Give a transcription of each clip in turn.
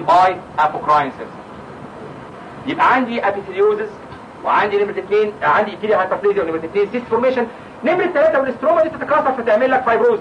باي ابوكراين سيلز يبقى عندي ابيثيليوزس وعندي نمرة اثنين عندي ايثيليا هايبربليزيا ونمرة اثنين سيست فورميشن نمرة ثلاثة والاستروما دي تتكاثر فتعمل لك فايبروزس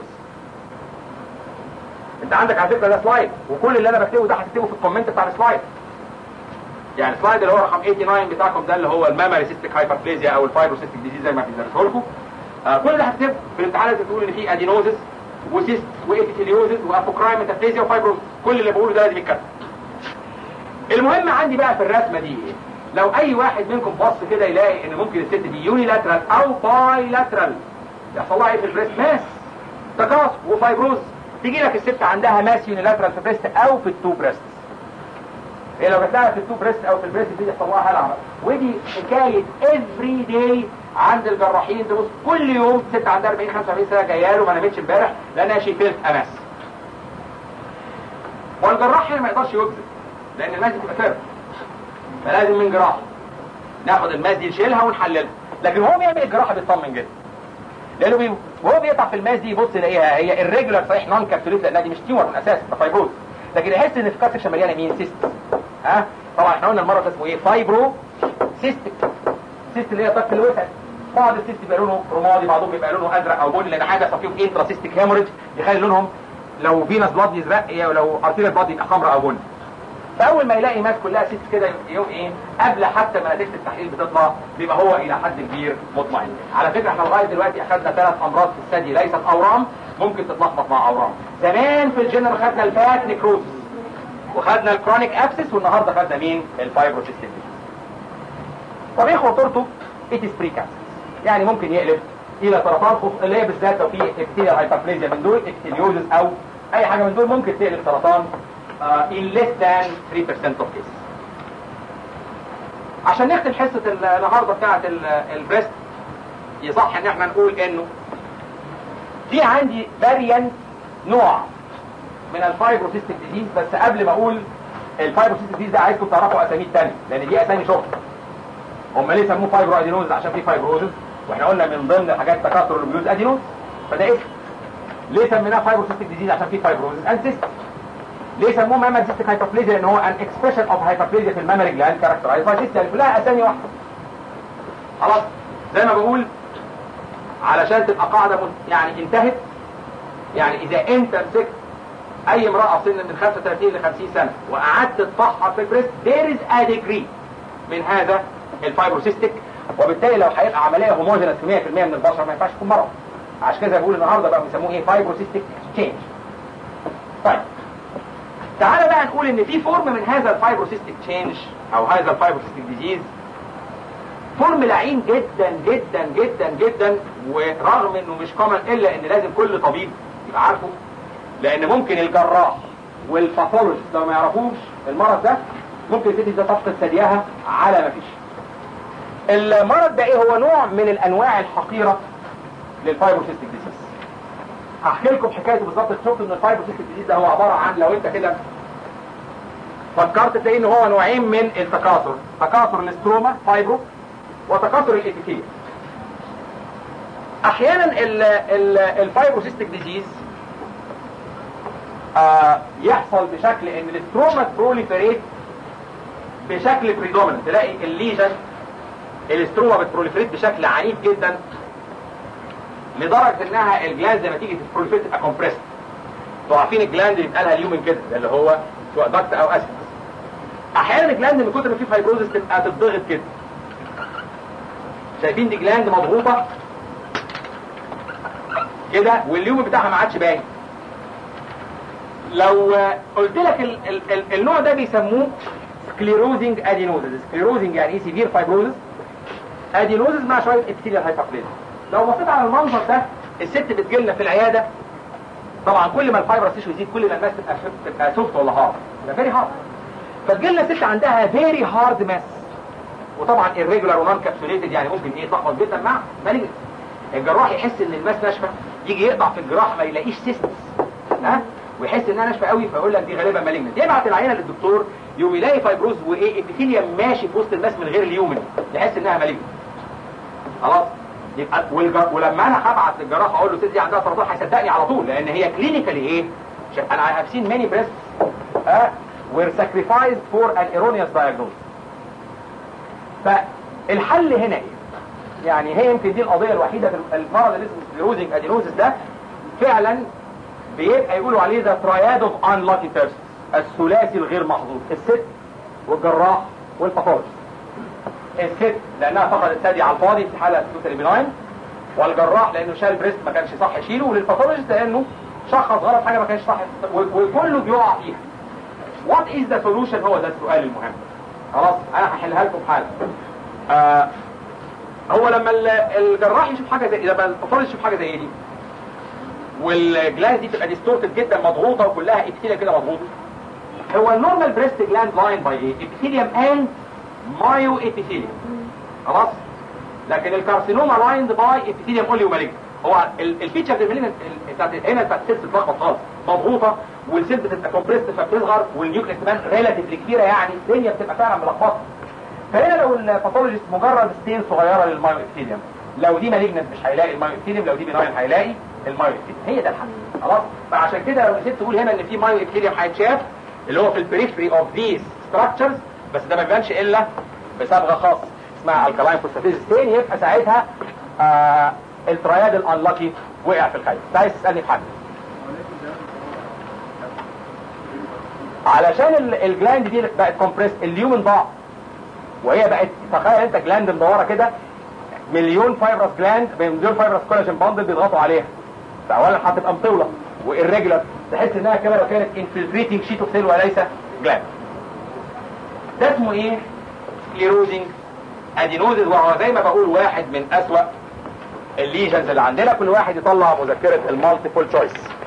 انت عندك على فكرة ده سلايد وكل اللي انا بكتبه ده هتكتبه في الكومنت بتاع السلايد يعني السلايد اللي هو رقم 89 بتاعكم ده اللي هو المامري سيستيك هايبربليزيا او الفايبروسيستيك ديزيز زي ما بيدرسوا لكم آه كل ده هتكتبه في الامتحانات بتقول ان في ادينوزس وسيست وايبيثيليوزس وابوكراين ميتافيزيا وفايبروز كل اللي بقوله ده لازم يتكتب المهم عندي بقى في الرسمه دي ايه لو اي واحد منكم بص كده يلاقي ان ممكن الست دي يونيلاترال او بايلاترال يحصل لها ايه في البريست ماس تكاثر وفايبروز تيجي لك الست عندها ماس يونيلاترال في البريست او في التو بريست هي لو جات لها في التو بريست او في البريست دي يحصل لها هلع ودي حكايه افري داي عند الجراحين تبص كل يوم ست عندها 40 45 سنه جايه له ما نامتش امبارح لانها شي فيلت اماس والجراح هنا ما يقدرش يكذب لان الماس دي بتبقى فارغ فلازم من جراحه ناخد الماس دي نشيلها ونحللها لكن هو بيعمل الجراحه بيطمن جدا لانه بي... وهو بيقطع في الماس دي يبص يلاقيها هي الريجولار صحيح نون كابسوليت لانها دي مش تيومر من الاساس ده فايبروز لكن يحس ان في كات سكشن مليانه مين سيست ها طبعا احنا قلنا المره اسمه ايه فايبرو سيستك سيست اللي هي طفل الوسع بعض السيست بيبقى لونه رمادي بعضهم بيبقى لونه ازرق او بني لان حاجه فيهم انترا سيستيك هيموريج يخلي لونهم لو فينس بلاد يزرق ولو ارتيريال بلاد يبقى حمراء او بني فاول ما يلاقي ماس كلها سيست كده يوم ايه قبل حتى ما نتيجه التحليل بتطلع بيبقى هو الى حد كبير مطمئن على فكره احنا لغايه دلوقتي اخذنا ثلاث امراض في الثدي ليست اورام ممكن تتلخبط مع اورام زمان في الجنرال خدنا الفات نيكروزس وخدنا الكرونيك ابسس والنهارده خدنا مين الفايبروسيستيك طب ايه خطورته اتس بريكانس يعني ممكن يقلب الى سرطان خص... اللي هي بالذات لو في ابتيريال هايبربليزيا من دول ابتيليوزس او اي حاجه من دول ممكن تقلب سرطان uh, in less than 3% of cases عشان نختم حصة النهاردة بتاعة البريست يصح ان احنا نقول انه في عندي فاريانت نوع من الفايبروسيستيك ديزيز بس قبل ما اقول الفايبروسيستيك ديزيز ده عايزكم تعرفوا اساميه تانية لان دي اسامي شغل هم ليه سموه فايبرو ادينوز عشان في فايبروزز واحنا قلنا من ضمن الحاجات تكاثر البيوز ادينوز فده اسم ليه سميناه فايبروسيستيك ديزيز عشان في فايبروزز اند سيستم ليه سموه مامال سيستيك هايبربليزيا لان هو ان اكسبريشن اوف هايبربليزيا في المامري جلاند كاركترايز باي سيستم كلها اسامي واحده خلاص زي ما بقول علشان تبقى قاعده يعني انتهت يعني اذا انت مسكت اي امراه سن من 35 ل 50 سنه وقعدت تطحر في البريست there is a degree من هذا الفايبروسيستيك وبالتالي لو هيبقى عمليه هوموجينس في 100% من البشر ما ينفعش تكون مرض عشان كده بقول النهارده بقى بيسموه ايه فايبروسيستيك تشينج طيب تعالى بقى نقول ان في فورم من هذا الفايبروسيستيك تشينج او هذا الفايبروسيستيك ديزيز فورم لعين جدا جدا جدا جدا ورغم انه مش كومن الا ان لازم كل طبيب يبقى عارفه لان ممكن الجراح والباثولوجيست لو ما يعرفوش المرض ده ممكن الست ده تفقد ثديها على ما فيش المرض ده ايه هو نوع من الانواع الحقيره للفايبروسيستيك ديزيز هحكي لكم حكايته بالظبط شفت ان الفايبروسيستيك ديزيز ده هو عباره عن لو انت كده فكرت تلاقي ان هو نوعين من التكاثر تكاثر الاستروما فايبرو وتكاثر الابيثيليوم احيانا الفايبروسيستيك ديزيز آه يحصل بشكل ان الاستروما بروليفريت بشكل بريدوميننت تلاقي الليجن الاستروما بتبروليفريت بشكل عنيف جدا لدرجه انها الجلاند لما تيجي تبروليفريت تبقى كومبريست انتوا عارفين الجلاند اللي بيتقالها اليومن كده اللي هو سواء دكت او اسيد احيانا الجلاند من كتر ما فيه فايبروزس تبقى تتضغط كده شايفين دي جلاند مضغوطه كده واليوم بتاعها ما عادش باين لو قلت لك ال ال ال النوع ده بيسموه سكليروزنج ادينوزز سكليروزنج يعني ايه سيفير فايبروزس ادينوزز مع شويه ابتيليال هايبربليزم لو بصيت على المنظر ده الست بتجيلنا في العياده طبعا كل ما الفايبرس تيشو يزيد كل ما الماس تبقى تبقى سوفت ولا هارد تبقى فيري هارد فتجيلنا ست عندها فيري هارد ماس وطبعا الريجولار ونون كابسوليتد يعني ممكن ايه تلخبط جدا مع مالجنت الجراح يحس ان الماس ناشفه يجي يقطع في الجراح ما يلاقيش سيستس ها ويحس انها ناشفه قوي فيقول لك دي غالبا مالجنت يبعت العينه للدكتور يوم يلاقي فايبروز وايه ابيثيليوم ماشي في وسط الماس من غير اليومن يحس انها مالجنت خلاص يبقى والجر... ولما انا هبعت للجراح اقول له ست دي عندها سرطان هيصدقني على طول لان هي كلينيكالي ايه انا هاف سين ماني بريست ها were sacrificed for an erroneous diagnosis فالحل هنا ايه يعني هي يمكن دي القضية الوحيدة في المرض اللي اسمه سكليروزنج ادينوزس ده فعلا بيبقى يقولوا عليه ذا تراياد اوف انلاكي بيرسون الثلاثي الغير محظوظ الست والجراح والباثولوجيست الست لانها فقدت ثدي على الفاضي في حاله توتالي بناين والجراح لانه شال بريست ما كانش صح يشيله وللباثولوجيست لانه شخص غلط حاجه ما كانش صح وكله بيقع فيها وات از ذا سولوشن هو ده السؤال المهم خلاص انا هحلها لكم حالا آه هو لما الجراح يشوف حاجه زي لما الباثولوجيست يشوف حاجه زي دي والجلاند دي تبقى ديستورتد جدا مضغوطه وكلها ابيثيليا كده مضغوطه هو النورمال بريست جلاند لاين باي ايه ابيثيليوم اند مايو ابيثيليوم خلاص لكن الكارسينوما لايند باي ابيثيليوم اونلي ومالجن هو الفيتشر دي بتاعت هنا بتاعت السيلز بتلخبط خالص مضغوطه والسيلز بتبقى كومبريست فبتصغر والنيوكليس كمان ريلاتيفلي كبيره يعني الدنيا بتبقى فعلا ملخبطه فهنا لو الباثولوجيست مجرد ستين صغيره للمايو ابيثيليوم لو دي مالجنت مش هيلاقي المايو ابيثيليوم لو دي بناين هيلاقي المايو ابيثيليوم هي ده الحل خلاص فعشان كده لو نسيت تقول هنا ان في مايو ابيثيليوم هيتشاف اللي هو في البريفري اوف ذيس ستراكشرز بس ده ما بيبانش الا بصبغه خاصه اسمها الكلاين فوسفاتيز تاني يبقى ساعتها آه الترياد الانلاكي وقع في الخيل عايز تسالني في حاجه علشان الجلاند دي بقت كومبريس اليومن ضاع وهي بقت تخيل انت جلاند مدوره كده مليون فايبرس جلاند مليون فايبرس كولاجين باندل بيضغطوا عليها فاولا هتبقى مطوله والريجولار تحس انها كده لو كانت انفلتريتنج شيت اوف سيل وليس جلاند ده اسمه ايه سكليروزنج ادينوزز وهو زي ما بقول واحد من اسوأ الليجنز اللي عندنا كل واحد يطلع مذكرة المالتيبل تشويس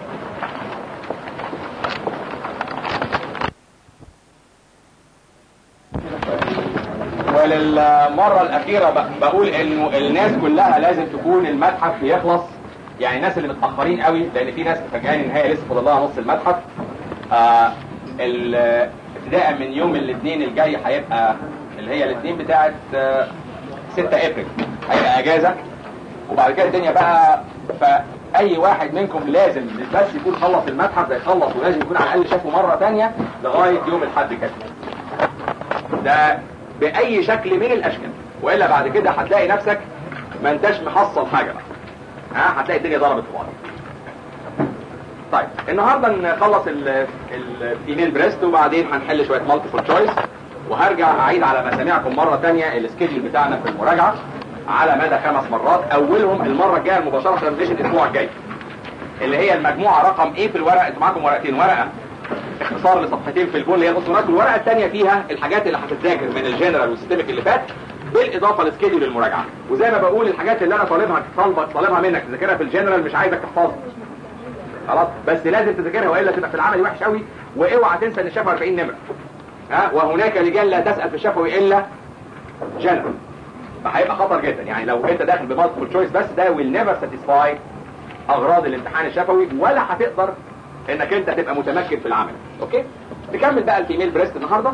وللمرة الأخيرة بقول إنه الناس كلها لازم تكون المتحف بيخلص يعني الناس اللي متأخرين قوي لأن في ناس مفاجئاني إن هي لسه فاضل لها نص المتحف آه ابتداء من يوم الاثنين الجاي هيبقى اللي هي الاثنين بتاعت 6 ابريل هيبقى اجازه وبعد كده الدنيا بقى فاي واحد منكم لازم مش بس يكون خلص المتحف ده يخلص ولازم يكون على الاقل شافه مره ثانيه لغايه يوم الاحد كده ده باي شكل من الاشكال والا بعد كده هتلاقي نفسك ما انتش محصل حاجه بقى ها هتلاقي الدنيا ضربت في بعض طيب النهارده نخلص الفيميل بريست وبعدين هنحل شويه مالتيبل تشويس وهرجع اعيد على مسامعكم مرة تانية السكيدول بتاعنا في المراجعة على مدى خمس مرات اولهم المرة الجاية مباشرة مش الاسبوع الجاي اللي هي المجموعة رقم ايه في الورقة انتوا معاكم ورقتين ورقة اختصار لصفحتين في الجول اللي هي الاوتومات والورقة الثانية فيها الحاجات اللي هتتذاكر من الجنرال والسيستميك اللي فات بالاضافة لسكيدول المراجعة وزي ما بقول الحاجات اللي انا طالبها طالبك طالبها منك تذاكرها في الجنرال مش عايزك تحفظها خلاص بس لازم تذاكرها والا تبقى في العمل وحش قوي واوعى تنسى ان شافها 40 نمره ها وهناك لجان لا تسأل في الشفوي إلا جنرال فهيبقى خطر جدا يعني لو انت داخل بمالتيبل تشويس بس ده will never satisfy اغراض الامتحان الشفوي ولا هتقدر انك انت تبقى متمكن في العمل اوكي نكمل بقى الفيميل بريست النهارده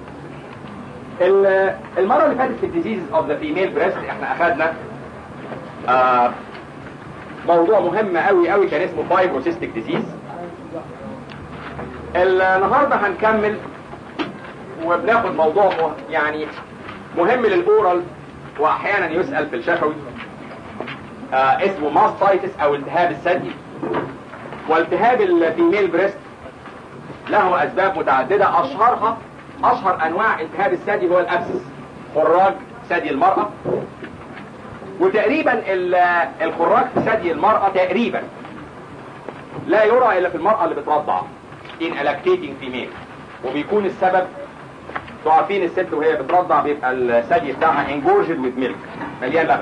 المره اللي فاتت في الديزيز اوف ذا فيميل بريست احنا اخذنا آه موضوع مهم قوي قوي كان اسمه فايبروسيستيك ديزيز النهارده هنكمل وبناخد موضوع مه... يعني مهم للاورال واحيانا يسأل في الشفوي آه اسمه ماستايتس او التهاب الثدي والتهاب الفيميل بريست له اسباب متعددة اشهرها اشهر انواع التهاب الثدي هو الابسس خراج ثدي المرأة وتقريبا الخراج في ثدي المرأة تقريبا لا يرى الا في المرأة اللي بترضع in a lactating female وبيكون السبب انتوا عارفين الست وهي بترضع بيبقى الثدي بتاعها انجورجد وذ ميلك مليان لبن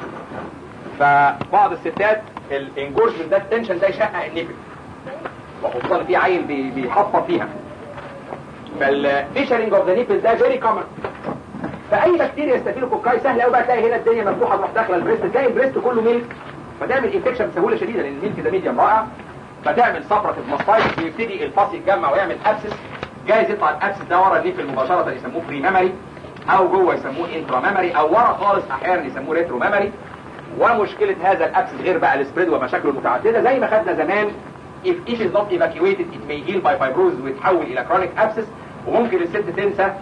فبعض الستات الانجورجمنت ده التنشن ده يشقق النبل وخصوصا في عيل بي- بيحفر فيها فالفيشرنج اوف ذا نيبل ده فيري كومن فاي بكتيريا ستافيلوكوكاي سهل قوي بقى تلاقي هنا الدنيا مفتوحه تروح داخله البريست تلاقي البريست كله ميلك فتعمل انفكشن بسهوله شديده لان الميلك ده ميديم رائع فتعمل صفرة المصايد ويبتدي الفص يتجمع ويعمل ابسس جايز يطلع الابسس ده ورا النيفل مباشره يسموه بري ميموري او جوه يسموه انترا ميموري او ورا خالص احيانا يسموه ريترو ميموري ومشكله هذا الابسس غير بقى السبريد ومشاكله المتعدده زي ما خدنا زمان if it is not evacuated it may heal by fibrosis ويتحول الى chronic abscess وممكن الست تنسى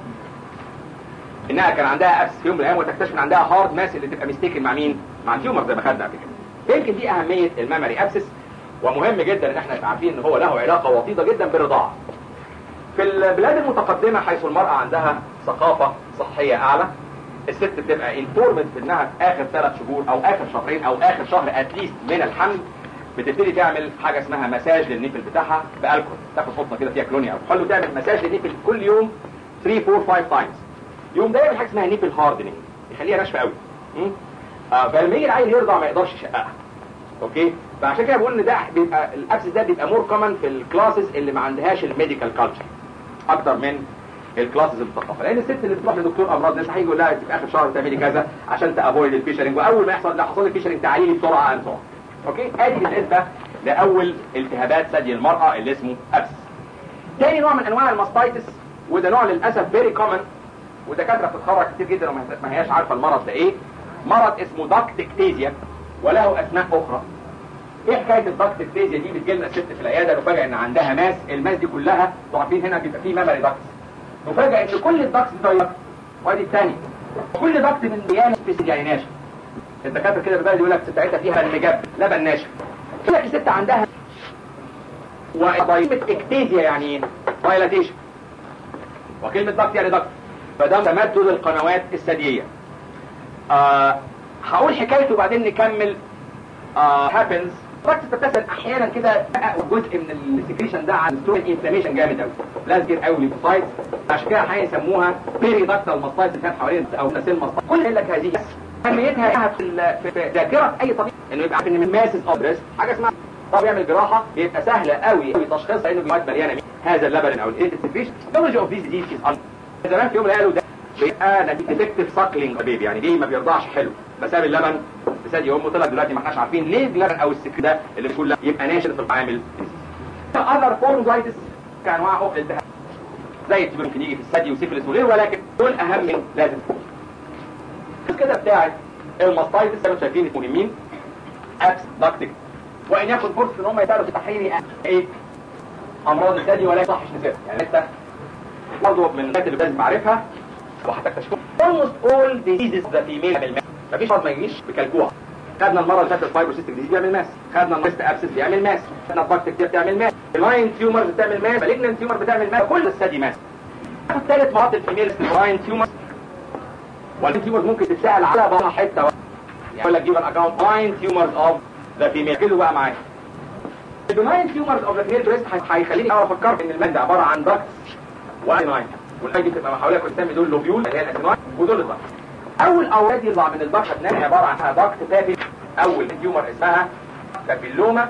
انها كان عندها ابس في يوم من الايام وتكتشف ان عندها هارد ماس اللي تبقى ميستيكن مع مين؟ مع التيومر زي ما خدنا قبل كده. يمكن دي اهميه الميموري ابسس ومهم جدا ان احنا نبقى عارفين ان هو له علاقه وطيده جدا بالرضاعه. في البلاد المتقدمه حيث المراه عندها ثقافه صحيه اعلى الست بتبقى انفورمد في انها في اخر ثلاث شهور او اخر شهرين او اخر شهر اتليست من الحمل بتبتدي تعمل حاجه اسمها مساج للنيبل بتاعها بالكحول تاخد قطنه كده فيها كلونيا او كحول وتعمل مساج للنيبل كل يوم 3 4 5 تايمز يوم ده يعمل حاجه اسمها نيبل هاردنينج يخليها ناشفه قوي آه فلما يجي العيل يرضع ما يقدرش يشققها اوكي فعشان كده بقول ان ده بيبقى الابسس ده بيبقى مور كومن في الكلاسز اللي ما عندهاش الميديكال كلتشر اكتر من الكلاسز المثقفه لان الست اللي بتروح لدكتور امراض لسه هيجي يقول لها في اخر شهر تعملي كذا عشان تافويد الفيشرنج واول ما يحصل لو حصل لك فيشرنج تعالي لي بسرعه انسى اوكي ادي بالنسبه لاول التهابات ثدي المراه اللي اسمه ابس تاني نوع من انواع الماستايتس وده نوع للاسف فيري كومن ودكاتره بتتخرج كتير جدا وما ما هياش عارفه المرض ده ايه مرض اسمه داكتكتيزيا وله اسماء اخرى ايه حكايه الداكتكتيزيا دي بتجي لنا الست في العياده نفاجئ ان عندها ماس الماس دي كلها انتوا عارفين هنا بيبقى فيه ميموري داكتس نفاجئ ان كل الداكتس بتاعتها وادي الثاني كل داكت من ديانه في يعني ناشف الدكاتره كده بقى يقول لك بتاعتها فيها المجب لبن ناشف يقول لك الست عندها وكلمه اكتيزيا يعني ايه؟ دايلاتيشن وكلمه داكت يعني داكت فده تمدد القنوات الثدييه آه هقول حكايته وبعدين نكمل آه هابنز الدكت بتتسل احيانا كده جزء من السكريشن ده عن ستروك انفلاميشن جامد قوي لازم كتير قوي ليفوسايت عشان كده هيسموها بيري داكتال ماستايت اللي كانت حوالين او نسيل ماستايت كل يقول لك هذه اهميتها في ال- في في ذاكره اي طبيب انه يبقى عارف ان من ماسز اوف بريست حاجه اسمها طب يعمل جراحه بيبقى سهله قوي قوي تشخيصها لانه بيبقى مليانه مين هذا اللبن او الايد سكريشن نولج اوف ذيس ديز از زمان في يوم قالوا ده بيبقى نتيجه افكتيف ساكلينج بيبي يعني ليه ما بيرضعش حلو فساب اللبن بثدي امه طلع دلوقتي ما احناش عارفين ليه اللبن او السكر ده اللي بيقول يبقى ناشف في العامل اذر فورمزايتس كانواع اخرى التهاب زي التبر ممكن يجي في الثدي وسيفلس وغيره ولكن دول اهم من لازم كده بتاعت الماستايتس زي ما انتم شايفين مهمين ابس داكتيك وان ياخد فرصه ان هم يساعدوا في تحرير ايه امراض الثدي ولا يصحش نسيبها يعني انت برضه من الحاجات اللي لازم اعرفها وهتكتشفوها almost all diseases the female بالماس مفيش مرض ما يجيش بكلكوعه خدنا المره اللي فاتت الفايبروسيستيك ديزيز بيعمل ماس خدنا الريست ابسس بيعمل ماس خدنا الباكتيريا بتعمل ماس اللاين تيومر بتعمل ماس مالجنان تيومر بتعمل ماس كل الثدي ماس الثالث مرض الفيميل لاين تيومر واللاين تيومر ممكن تتسال على بعض حته واحدة. يعني يقول لك جيب اكونت لاين تيومرز اوف ذا فيميل كده بقى معايا البناين تيومرز اوف ذا فيميل بريست هيخليني اعرف افكر ان الماده عباره عن داكتس واناين والحاجه دي بتبقى حواليها كنت دول لوبيول اللي هي الاسنان ودول الدكت اول اولاد يطلع من البشره بنلاقي عباره عن دكت بابي اول تيومر اسمها بابيلوما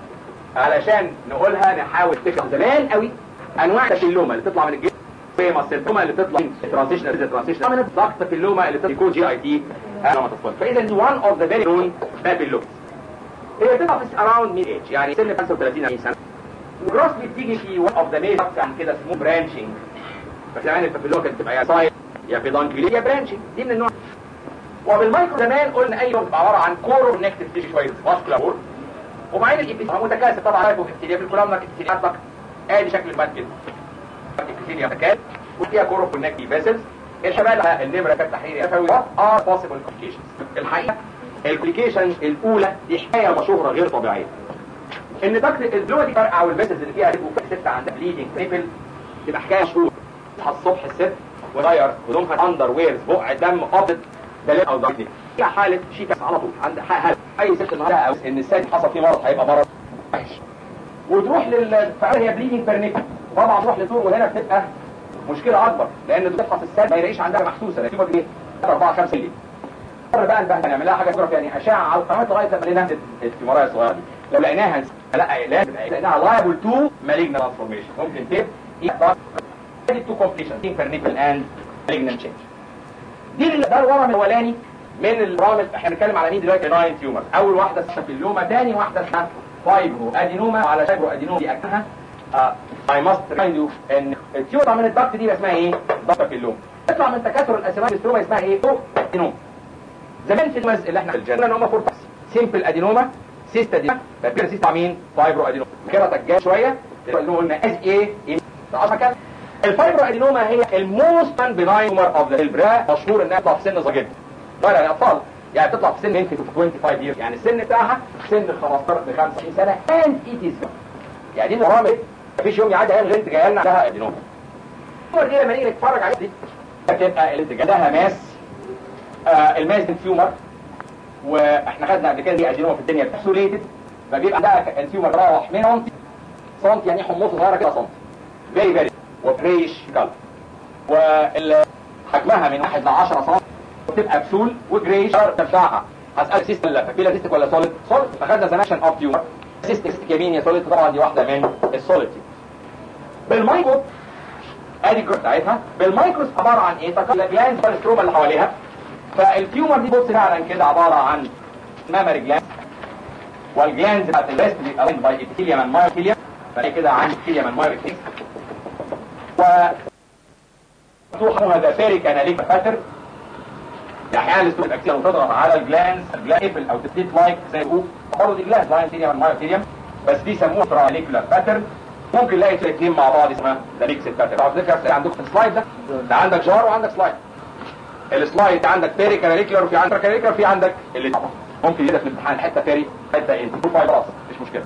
علشان نقولها نحاول نفتكر زمان قوي انواع البابيلوما اللي تطلع من الجسم فيمس البابيلوما اللي بتطلع من ترانزيشنال ترانزيشنال من الدكت بابيلوما اللي بتطلع جي اي تي فاذا وان اوف ذا فيري نون بابيلوما هي بتطلع في اراوند ميد ايج يعني سن 35 40 سنه وجروسلي بتيجي في وان اوف ذا ميل عن كده اسمه برانشنج فكمان البابيلوما كانت بتبقى يا سايد يا بيدانكلي يا برانشنج دي من النوع وبالمايكرو زمان قلنا اي يوم عباره عن كورو نكتف تيجي شويه فاسكولار وورد وبعدين الابيثيليوم متكاثر طبعا عارفه الابيثيليوم في الكولامنا الابيثيليوم بقى ادي شكل الماد كده الابيثيليوم متكاثر وفيها كورو كونكتيف فيسلز الحبال النمره كانت تحرير يفوي وات ار بوسيبل كومبليكيشنز الحقيقه الكومبليكيشن الاولى دي حكايه مشهوره غير طبيعيه ان دكت البلوه دي فرقع والفيسلز اللي فيها وفي ست عندها بليدنج نيبل تبقى حكايه مشهوره تصحى الصبح الست وغير هدومها اندر ويرز بقع دم قابض ده او ضغطي هي حاله شيكاس على طول عند حاله اي ست النهارده او ان السد حصل فيه مرض هيبقى مرض وحش وتروح لل فعلا هي بليدنج بيرنيك طبعا تروح لدور وهنا بتبقى مشكله اكبر لان بتفحص السد ما يلاقيش عندها محسوسه لكن تبقى ايه 4 5 مللي بقى نبهدل نعمل لها حاجه صغيره يعني اشعه على القناه لغايه لما لقينا التيمورايه الصغيره دي لو لقيناها لا لازم لقيناها لايبل تو مالجنال ترانسفورميشن ممكن تبقى دي تو كومبليشن بيرنيكل اند مالجنال تشينج دي ده الورم الاولاني من الرامل احنا بنتكلم على مين دلوقتي ناين تيومر اول واحده سفيلوما ثاني واحده اسمها فايبرو ادينوما وعلى فايبرو ادينوما دي اكلها اي ماست ريمايند يو ان التيومر من الضغط دي اسمها ايه ضغط سفيلوما تطلع من تكاثر الاسيمات الاستروما اسمها ايه ادينوما زمان في المز اللي احنا في الجنه ان هم فور سيمبل ادينوما سيست ادينوما بابير سيست مين فايبرو ادينوما كده تجاه شويه قلنا از ايه عشان كده الفايبرو ادينوما هي الموست بناين تيومر اوف ذا البرا مشهور انها تطلع في سن صغير جدا صغير يعني اطفال يعني بتطلع في سن يمكن 25 years يعني السن بتاعها سن 15 ل 25 سنه and it is يعني دي برامج مفيش يوم يعدي عليها البنت جايه لنا عندها ادينوما التيومر دي لما نيجي نتفرج عليها دي بتبقى اللي عندها ماس آه الماس دي تيومر واحنا خدنا قبل كده دي ادينوما في الدنيا كابسوليتد فبيبقى عندها التيومر راوح من سنتي سنتي يعني حموصه صغيره كده سنتي فيري فيري وبريش كلر وحجمها من 1 ل 10 سم وتبقى بسول وجريش بتاعها هسأل سيستم ولا فاكيلا سيستك ولا سوليد سوليد فخدنا زمان اوف تيومر سيستك سيستك يمين يا سوليد طبعا دي واحده من السوليد بالمايكرو ادي الجروب بتاعتها بالمايكروس عباره عن ايه تكلم جلانز بالستروما اللي حواليها فالتيومر دي بص فعلا كده عباره عن مامري جلاند والجلاندز بتاعت الريست بيبقى باي ابيثيليوم اند مايوثيليوم فهي كده عندي ابيثيليوم اند مايوثيليوم و مفتوحه هذا فيري كاناليك فاتر احيانا الاستروك اكتير تضغط على الجلاندز الجلاند او تسليت لايك زي ما بيقولوا برضه دي جلاند لاين ثيريوم اند مايوثيليوم بس دي سموها تراليكولار باترن ممكن نلاقي الاثنين مع بعض اسمها ذا ميكس باترن على فكره عندكم في السلايد ده ده عندك جار وعندك سلايد السلايد عندك بيري كاناليكولار وفي عندك كاناليكولار في عندك اللي ممكن يجي في الامتحان حته بيري حته انت تو فايبرس مش مشكله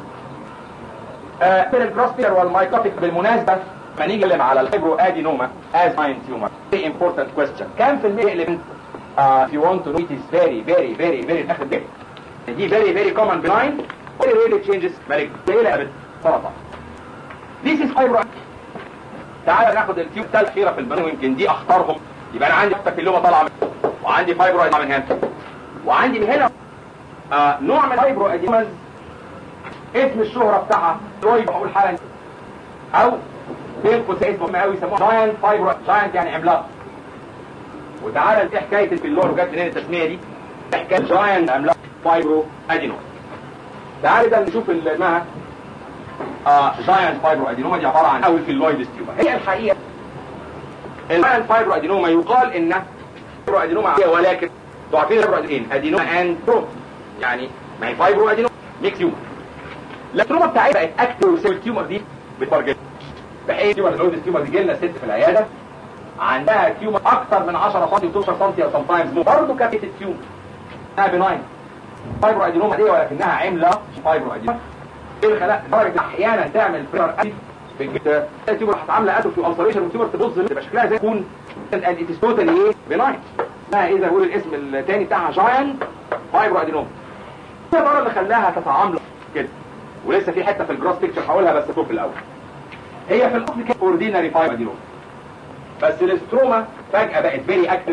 آه في الكروسبير والمايكوتيك بالمناسبه ما نيجي نتكلم على الفيبرو ادينوما as ماين تيومر very important question كم في المية اللي uh, if you want to know it is very very very very اخر دي دي very very common benign very rarely changes malignant قليلة ابدا سرطان this is fibro تعال ناخد التيوب الأخيرة في البنو يمكن دي اختارهم يبقى انا عندي تكلمة طالعة من وعندي فايبرو ادينوما من هنا وعندي من هنا آه نوع من فايبرو ادينوماز اسم الشهرة بتاعها روي بقول حالا او بين قوسين مهم قوي يسموها جاينت فايبرو جاينت يعني عملاق وتعالى دي حكايه الفيلور وجت منين التسميه دي حكايه جاينت عملاق فايبرو ادينوما تعالى ده نشوف اللي اسمها آه جاينت فايبرو ادينوما دي عباره عن اول فيلويد ستيوما هي الحقيقه الجاينت فايبرو ادينوما يقال انها فايبرو ادينوما ولكن انتوا عارفين الفايبرو ادينوما ادينوما اند تروم يعني ما هي فايبرو ادينوما ميكس تيومر التروما بتاعتها بقت اكتر التيومر دي بتفرجت بحيث تيومر الهود تيومر دي جيلنا ست في العياده عندها تيومر اكتر من 10 سم و 12 سم او سم تايمز برضه كانت التيومر انها بناين فايبرو ادينوما دي ولكنها عمله فايبرو ادينوما الخلايا درجه احيانا تعمل برير ادي في الجلد التيومر راحت عامله ادو في الالسريشن والتيومر تبص تبقى شكلها زي تكون اند ات از توتالي ايه بناين اسمها ايه زي ما بقول الاسم الثاني بتاعها جاين فايبرو ادينوما هي المره اللي خلاها تتعامل كده ولسه في حته في الجراس بيكتشر هقولها بس فوق الاول هي في الاصل كانت اوردينري فايبر ادينوما بس الاستروما فجاه بقت فيري اكتف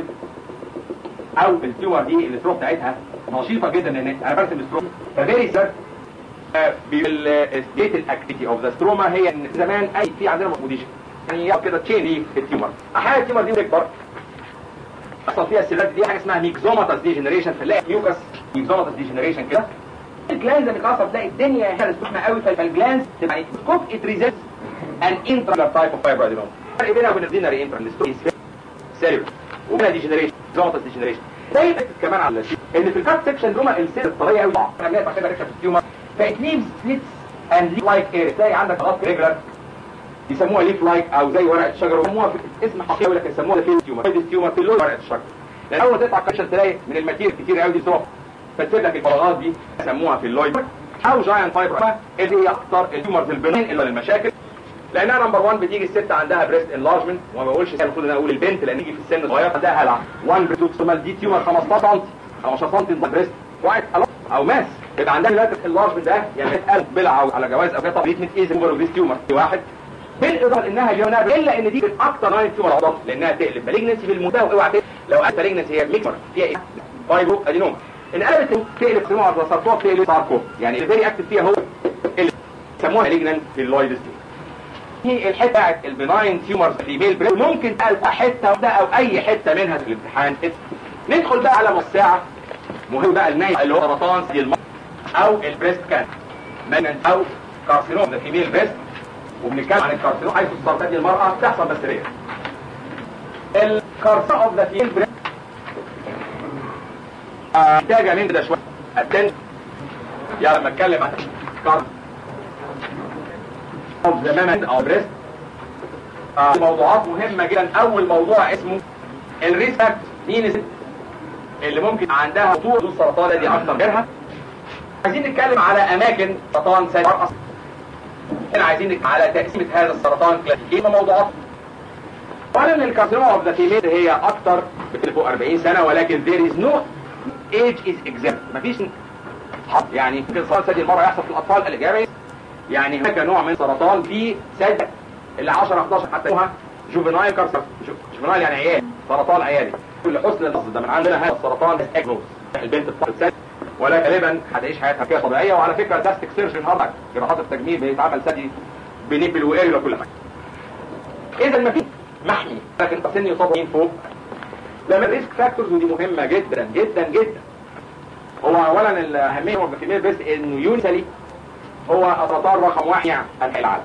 او التيومر دي الاستروما بتاعتها نشيطه جدا لان انا برسم الاستروما ففيري سير بالستيت الاكتيفيتي اوف ذا ستروما هي ان زمان اي في عندنا موديشن يعني كده تشين دي في التيومر احيانا التيومر دي بتكبر يحصل فيها السيلات دي حاجه اسمها ميكزوماتاس ديجنريشن فنلاقي ميوكس ميكزوماتاس ديجنريشن كده الجلانز بتتعصب تلاقي الدنيا هنا سخنه قوي فالجلانز تبقى سكوب ات ريزيست ان انترا تايب اوف فايبر ادينوما الفرق بينها وبين الدينري انترا الاسترويس سيريبر وبينها ديجنريشن زوماتاس ديجنريشن زي كمان على الشيء ان في الكات سكشن روما السيل الطريه قوي انا جاي بعد كده ريكشن في التيومر فات ليفز سليتس اند ليف لايك اير تلاقي عندك خلاص ريجولار يسموها ليف لايك او زي ورقه الشجر ويسموها في اسم حقيقي لكن يسموها في التيومر في التيومر في لون ورقه الشجر لان اول ما تطلع كشن تلاقي من الماتير كتير قوي دي صوف فتسيب لك الفراغات دي يسموها في اللويد او جاينت فايبر اللي هي اكتر التيومرز البنين اللي للمشاكل لانها نمبر 1 بتيجي الست عندها بريست انلارجمنت وما بقولش المفروض ان انا اقول البنت لان يجي في السن الصغير عندها هلع 1 بريتوكسومال دي تيومر 15 سم 15 سم بريست وايت او ماس يبقى عندها لاتك انلارجمنت ده يعني قلب بلعه على جواز او كده طب ريتمنت ايز اوفر اوف ذيس تيومر واحد بالاضافه لانها جيوناب الا ان دي من اكتر ناين تيومر عضلات لانها تقلب مالجنسي في المنتهى اوعى لو قلت مالجنسي هي ميكمر فيها ايه فايبرو ادينوما ان قلبت تقلب سموها على سرطان تقلب ساركو يعني اللي فيري اكتف فيها هو اللي سموها مالجنان في اللويدس هي الحته بتاعت البناين تيومرز في ميل بريست ممكن تلقى حته واحده او اي حته منها في الامتحان ندخل بقى على الساعه مهم بقى الناي اللي هو سرطان سي المرض او البريست كان او كارسينوم ده في ميل بريست وبنتكلم عن الكارسينوم حيث السرطان دي المرأة بتحصل بس رير الكارسينوم اوف ذا فيل بريست محتاجة من ده شوية اتن يعني لما اتكلم عن كارسينوم اوف ذا مامن او بريست آه موضوعات مهمة جدا اول موضوع اسمه الريسك مين الست اللي ممكن عندها خطوط السرطان دي اكتر غيرها عايزين نتكلم على اماكن سرطان ثدي المرأة هنا عايزين نتكلم على تقسيمة هذا السرطان كلاسيكية موضوعات اولا الكارسينوما اوف ذا فيميل هي اكتر في فوق 40 سنة ولكن there is no age is exempt مفيش حط يعني ممكن سرطان ثدي المرأة يحصل في الاطفال الاجابة يعني هناك نوع من سرطان في ثدي اللي 10 11 حتى اسمها جوفينايل كارسر جوفينايل يعني عيال سرطان عيالي كل حسن اللفظ ده من عندنا هذا السرطان اجنوز البنت بتاعت ولا غالبا هتعيش حياتها كده طبيعيه وعلى فكره بلاستيك سيرجن النهارده جراحات التجميل بيتعمل ثدي بنيبل واريولا كل حاجه اذا ما في محمي لكن سن يصاب فوق لما الريسك فاكتورز ودي مهمه جدا جدا جدا هو اولا الاهميه هو في بس انه يونسلي هو السرطان رقم واحد يعني العالم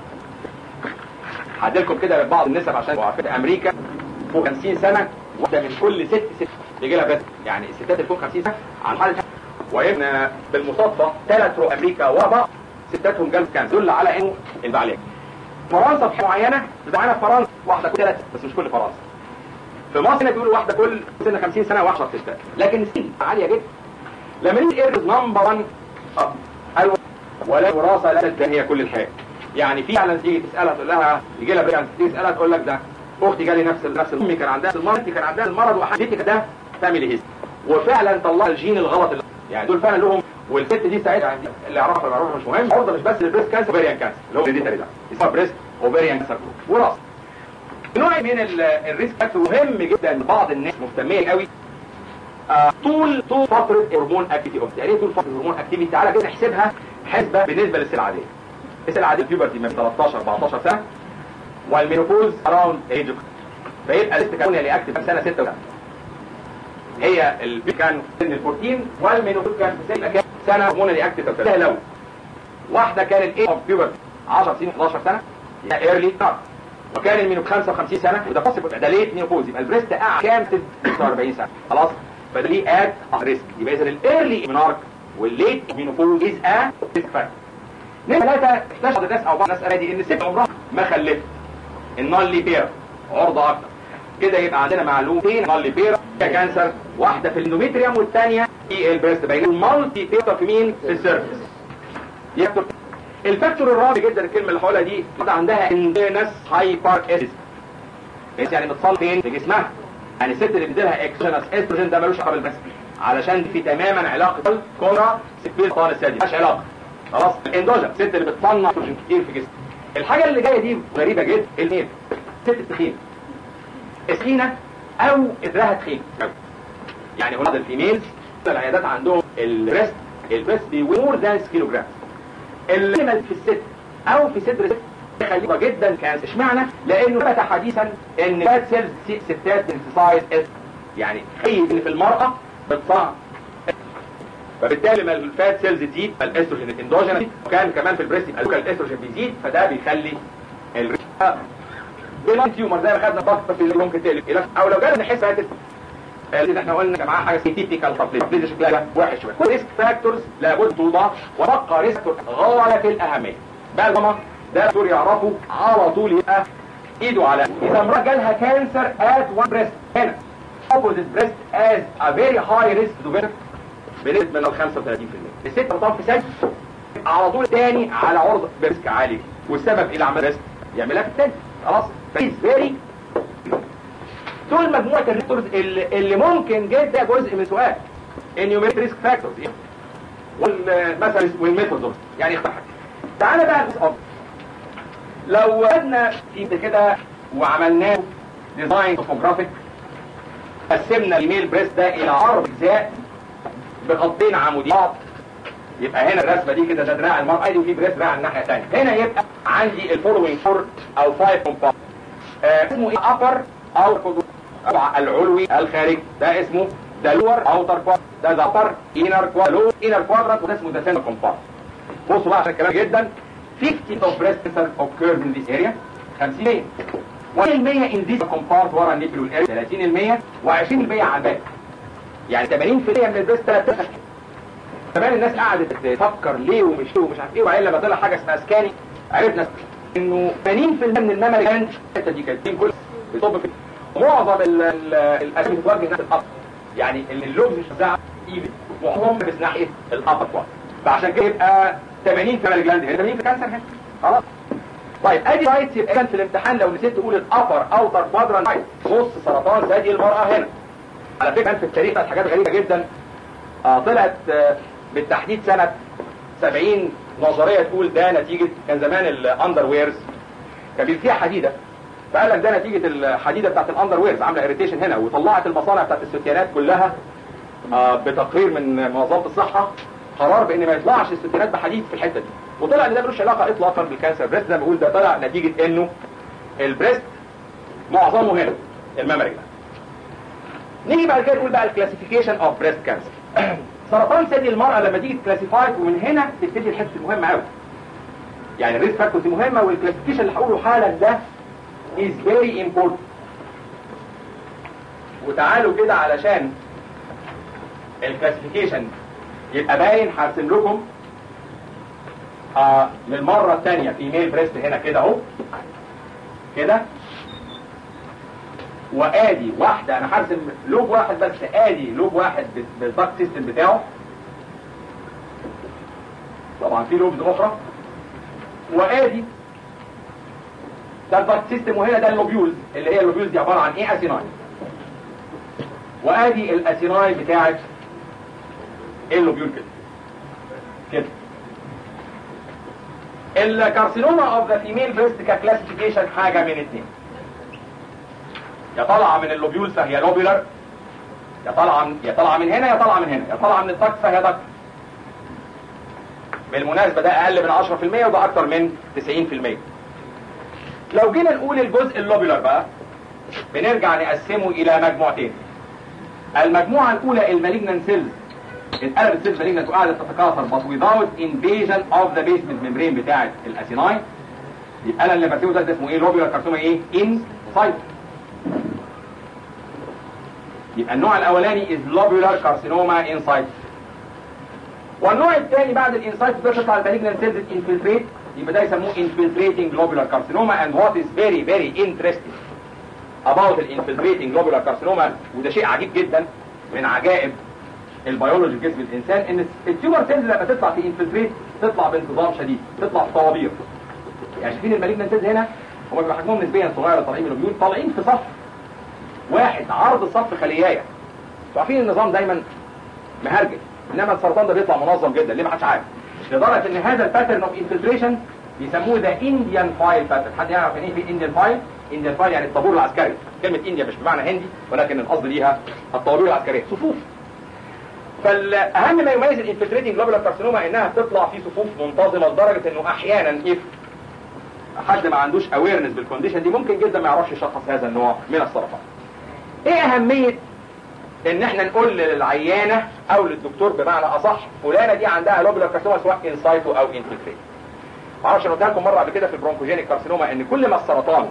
هديلكم كده بعض النسب عشان عارفين امريكا فوق 50 سنه واحده من كل ست ست بيجي لها بس يعني الستات اللي فوق 50 سنه عن حاله وان بالمصادفه ثلاث رو امريكا ورا بعض ستاتهم جالهم كانسر دل على انه البعليه فرنسا في معينه معانا في فرنسا واحده كل ثلاثه بس مش كل فرنسا في مصر هنا بيقولوا واحده كل سنه 50 سنه و10 ستات لكن السن عاليه جدا لما نيجي ايرز نمبر 1 ايوه ولا وراثه لا هي كل الحياه يعني في فعلا تيجي تسالها تقول لها يجي لها بريان تيجي تسالها تقول لك ده اختي جالي نفس نفس امي كان عندها المرض انت كان عندها المرض وحدتك ده فاميلي هيست وفعلا طلع الجين الغلط اللي يعني دول فعلا لهم والست دي ساعتها يعني اللي يعرفها اللي يعرفها مش مهم عرضه مش بس للبريست كانسر اوفيريان كانسر اللي هو الهيريديتري ده اسمه بريست اوفيريان كانسر وراثه نوع من الريسك فاكتور مهم جدا لبعض الناس مهتميه قوي آه طول طول فتره هرمون اكتيفيتي اوف يعني طول فتره هرمون اكتيفيتي تعالى كده نحسبها حسبه بالنسبه للسن العاديه السن العاديه البيوبرتي من 13 14 سنه والمينوبوز اراوند ايج فيبقى لسه كان اللي اكتف سنه 6 هي البي كان سن ال 14 والمينوبوز كان في سن كام سنه هرمونالي اكتف ده لو واحده كان الايج اوف بيوبرتي 10 سنين 11 سنه يبقى ايرلي ستارت وكان المينو 55 سنه وده بوسيبل ده ليت مينوبوز يبقى البريست قاعد كام 46 سنه خلاص فده ليه اد ريسك يبقى اذا الايرلي مينارك والليت مينوبوز از ا ريسك فاكتور نمرة ثلاثة اكتشف الناس او بعض الناس قال دي ان الست عمرها ما خلفت النون لي بير عرضة اكتر كده يبقى عندنا معلومتين نون لي بير كانسر واحدة في الاندوميتريوم والثانية في البريست بين المالتي بير في مين في السيرفس يكتب الفاكتور الرابع جدا الكلمة اللي هقولها دي عندها اندينس هايبر اسيس يعني متصل فين في جسمها يعني الست اللي بيديلها اكسجينس استروجين ده ملوش علاقه بالبريست علشان في تماما علاقه الكورا سبيل طال الثدي ملهاش علاقه خلاص الاندوجن الست اللي بتصنع استروجين كتير في جسمها الحاجه اللي جايه دي غريبه جدا الميل ست التخين السخينه او ادراها تخين يعني هنا الفيميلز العيادات عندهم البريست البريست بيمور ذان كيلو جرام الليمل في الست او في صدر الست خليقه جدا كانسر اشمعنى لانه ثبت حديثا ان فات سيلز ستات انفسايز اس يعني خيل ان في المراه بتصنع فبالتالي لما الفات سيلز تزيد فالاستروجين الاندوجين وكان كمان في البريست يبقى الاستروجين بيزيد فده بيخلي الرئه بلان تيومر زي ما خدنا ضغط في اللي ممكن تقلب الى او لو جالنا نحس هات اللي احنا قلنا يا جماعه حاجه اسمها تيبيكال تبليد تبليد شكلها وحش شويه كل ريسك فاكتورز لابد توضع وبقى ريسك غايه في الاهميه بقى الجماعه ده دكتور يعرفه على طول يبقى ايده على اذا امراه جالها كانسر ات وان بريست هنا opposite breast as a very high risk to بنسبه من 35% الست طبعا في سجن على طول تاني على عرض بريسك عالي والسبب ايه اللي عمل ريسك يعملها في التاني خلاص فيز فيري دول مجموعه الريكتورز اللي, اللي ممكن جدا جزء من سؤال انيوميت ريسك فاكتورز والمثل والميثود يعني اختار حاجه تعالى بقى نسال لو خدنا في كده وعملناه ديزاين توبوجرافيك قسمنا الايميل بريست ده الى اربع اجزاء بخطين عموديين يبقى هنا الرسمه دي كده ده دراع المرأة دي وفي بريست دراع الناحيه الثانيه هنا يبقى عندي الفولوينج فور او فايف كومباوند آه اسمه ايه ابر او العلوي الخارجي ده اسمه ده لور اوتر كواد ده ذا ابر انر كواد لو انر كوادرانت وده اسمه ذا سنتر كومباوند بصوا بقى عشان الكلام جدا 50 of breast cancer occurs in this area 50 1% in this compound ورا النيبل والاري 30% و20% على الباقي يعني 80% من البريست ثلاث كمان الناس قعدت تفكر ليه ومش ليه ومش عارف ايه وبعدين لما طلع حاجه اسمها سكاني عرفنا انه 80% من الممري كانت الحته دي كانت كل بيصب في معظم ال- ال- الاسهم بتوجه ناحيه الابر يعني ان اللوبز مش بتاع ايفن معظمهم بس ناحيه الابر كوارتر فعشان كده يبقى 80 في مالي جلاند هنا 80 في كانسر هنا خلاص طيب ادي سايتس يبقى كان في الامتحان لو نسيت تقول الابر اوتر كوادرانت نص سرطان ثدي المراه هنا على فكره كان في التاريخ كانت حاجات غريبه جدا آه طلعت آه بالتحديد سنه 70 نظريه تقول ده نتيجه كان زمان الاندر ويرز كان بيبقى فيها حديده فقال لك ده نتيجه الحديده بتاعت الاندر ويرز عامله اريتيشن هنا وطلعت المصانع بتاعت الستيانات كلها آه بتقرير من منظمه الصحه قرار بان ما يطلعش الستيانات بحديد في الحته دي وطلع ان ده ملوش علاقه اطلاقا بالكانسر بريست زي ما بقول ده طلع نتيجه انه البريست معظمه هنا الممري نيجي بعد كده نقول بقى الكلاسيفيكيشن اوف بريست كانسر سرطان ثدي المرأة لما تيجي تكلاسيفاي ومن هنا تبتدي الحته المهمة قوي يعني الريسك فاكتورز مهمة والكلاسيفيكيشن اللي هقوله حالا ده is very important وتعالوا كده علشان الكلاسيفيكيشن يبقى باين هرسم لكم آه للمرة الثانية في ميل بريست هنا كده اهو كده وادي واحدة انا هرسم لوب واحد بس ادي لوب واحد بالضغط سيستم بتاعه طبعا في لوبز اخرى وادي ده الضغط سيستم وهنا ده اللوبيولز اللي هي اللوبيولز دي عبارة عن ايه اسيناي وادي الاسيناي بتاعت اللوبيول كده كده الكارسينوما اوف ذا فيميل بريست ككلاسيفيكيشن حاجة من اتنين يا طالعه من اللوبيول فهي لوبيولر يا طالعه من يا طالعه من هنا يا طالعه من هنا يا طالعه من الدكت فهي دكت بالمناسبه ده اقل من 10% وده اكتر من 90% لو جينا نقول الجزء اللوبيولر بقى بنرجع نقسمه الى مجموعتين المجموعه الاولى المالجنان سيلز اتقلبت سيلز مالجنان وقعدت تتكاثر but without invasion of the basement membrane بتاعه الاسيناي يبقى انا اللي برسمه ده, ده اسمه ايه لوبيولر كارسوما ايه ان سايت يبقى النوع الاولاني is lobular carcinoma inside والنوع الثاني بعد الانسايت ده تطلع المالجنان سيلز انفلتريت يبقى ده يسموه infiltrating globular carcinoma and what is very very interesting about الانفلتريتنج globular carcinoma وده شيء عجيب جدا من عجائب البيولوجي في جسم الانسان ان التيومر سيلز لما تطلع في انفلتريت تطلع بانتظام شديد تطلع في طوابير يعني شايفين المالجنان سيلز هنا هم بيبقى حجمهم نسبيا صغير طالعين من البيوت طالعين في صف واحد عرض صف خليايه انتوا عارفين النظام دايما مهرجل انما السرطان ده بيطلع منظم جدا ليه ما حدش عارف لدرجه ان هذا الباترن اوف انفلتريشن بيسموه ذا انديان فايل باترن حد يعرف يعني ايه في انديان فايل انديان فايل يعني الطابور العسكري كلمه انديا مش بمعنى هندي ولكن القصد ليها الطوابير العسكريه صفوف فالاهم ما يميز الانفلتريتنج جلوبولار كارسينوما انها تطلع في صفوف منتظمه لدرجه انه احيانا if حد ما عندوش اويرنس بالكونديشن دي ممكن جدا ما يعرفش يشخص هذا النوع من السرطان ايه اهمية ان احنا نقول للعيانة او للدكتور بمعنى اصح فلانة دي عندها لوبولار كارسينوما سواء انسايتو او انفلتريت معرفش انا قلت لكم مرة قبل كده في البرونكوجينيك كارسينوما ان كل ما السرطان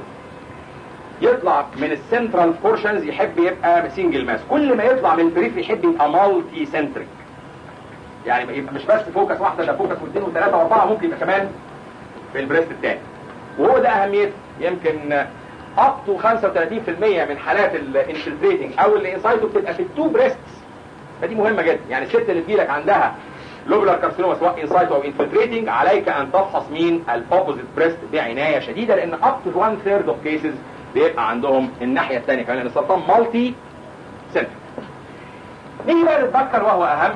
يطلع من السنترال بورشنز يحب يبقى سنجل ماس كل ما يطلع من البريف يحب يبقى مالتي سنتريك يعني يبقى مش بس فوكس واحدة ده فوكس واثنين وثلاثة واربعة ممكن يبقى كمان في البريست الثاني وهو ده اهميته يمكن اب تو 35% من حالات الانفلتريتنج او الانسايتو بتبقى في التو بريستس فدي مهمه جدا يعني الست اللي تجيلك عندها لوبولار كارسينوما سواء انسايتو او انفلتريتنج عليك ان تفحص مين الاوبوزيت بريست بعنايه شديده لان اب تو 1 ثيرد اوف كيسز بيبقى عندهم الناحيه الثانيه كمان لان السرطان مالتي سنتر نيجي بقى للبكر وهو اهم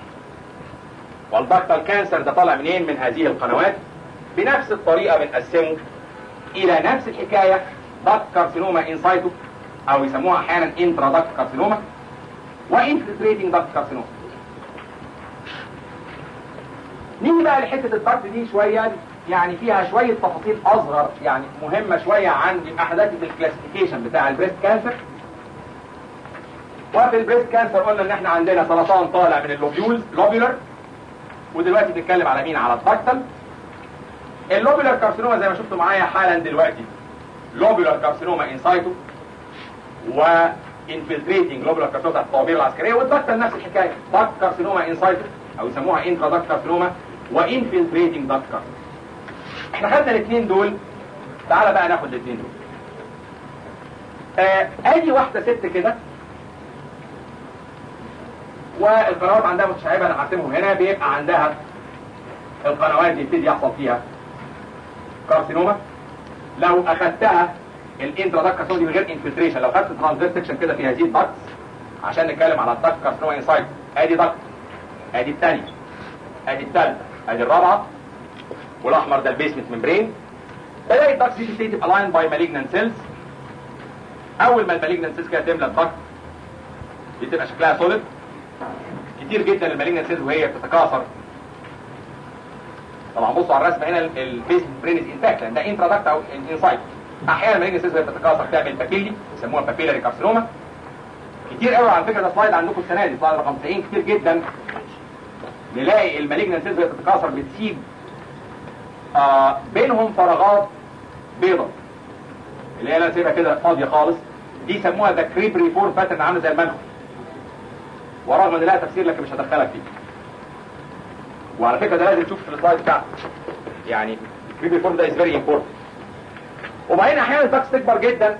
والبكتر كانسر ده طالع منين من هذه القنوات بنفس الطريقه بنقسمه الى نفس الحكايه داكت كارسينوما انسايتو او يسموها احيانا انترا داكت كارسينوما وانفلتريتنج داكت كارسينوما نيجي بقى لحته الداكت دي شويه يعني فيها شويه تفاصيل اصغر يعني مهمه شويه عن احداث الكلاسيفيكيشن بتاع البريست كانسر وفي البريست كانسر قلنا ان احنا عندنا سرطان طالع من اللوبيولز لوبيولر ودلوقتي بنتكلم على مين على الداكتل اللوبيولار كارسينوما زي ما شفتوا معايا حالا دلوقتي لوبيولار كارسينوما انسايتو وانفلتريتنج لوبيولار كارسينوما بتاعت الطوابير العسكريه والدكتل نفس الحكايه داكت كارسينوما انسايتو او يسموها انترا داكت كارسينوما وانفلتريتنج داكت كارسينوما احنا خدنا الاثنين دول تعالى بقى ناخد الاثنين دول آه ادي واحده ست كده والقنوات عندها متشعبه انا هرسمهم هنا بيبقى عندها القنوات دي يبتدي يحصل فيها كارسينوما لو اخدتها الانترا كارسينوما دي من غير انفلتريشن لو خدت ترانزيت سكشن كده فيها زيت داكتس عشان نتكلم على الداكت كارسينوما انسايد ادي داكت ادي الثانيه ادي الثالثه ادي الرابعه والاحمر ده البيسمنت ممبرين تلاقي الداكت دي تبتدي تبقى لاين باي مالجنان سيلز اول ما المالجنان سيلز كده تملى الداكت دي تبقى شكلها سوليد كتير جدا المالجنان سيلز وهي بتتكاثر طبعا بصوا على الرسمه هنا البيس برين از انتاكت لان ده انترادكت او انسايد احيانا المالجنان سيلز وهي بتتكاثر تعمل بابيلي يسموها بابيلاري كارسينوما كتير قوي على فكره ده سلايد عندكم السنه دي سلايد رقم 90 كتير جدا نلاقي المالجنان سيلز وهي بتتكاثر بتسيب آه بينهم فراغات بيضاء اللي هي انا سيبها كده فاضيه خالص دي يسموها ذا كريب ريفورم باترن عامله زي المنخل ورغم ان لها تفسير لكن مش هدخلك فيه وعلى فكره ده لازم تشوف في السلايد بتاعك يعني الكريب ريفورم ده از فيري امبورتنت وبعدين احيانا الباكس تكبر جدا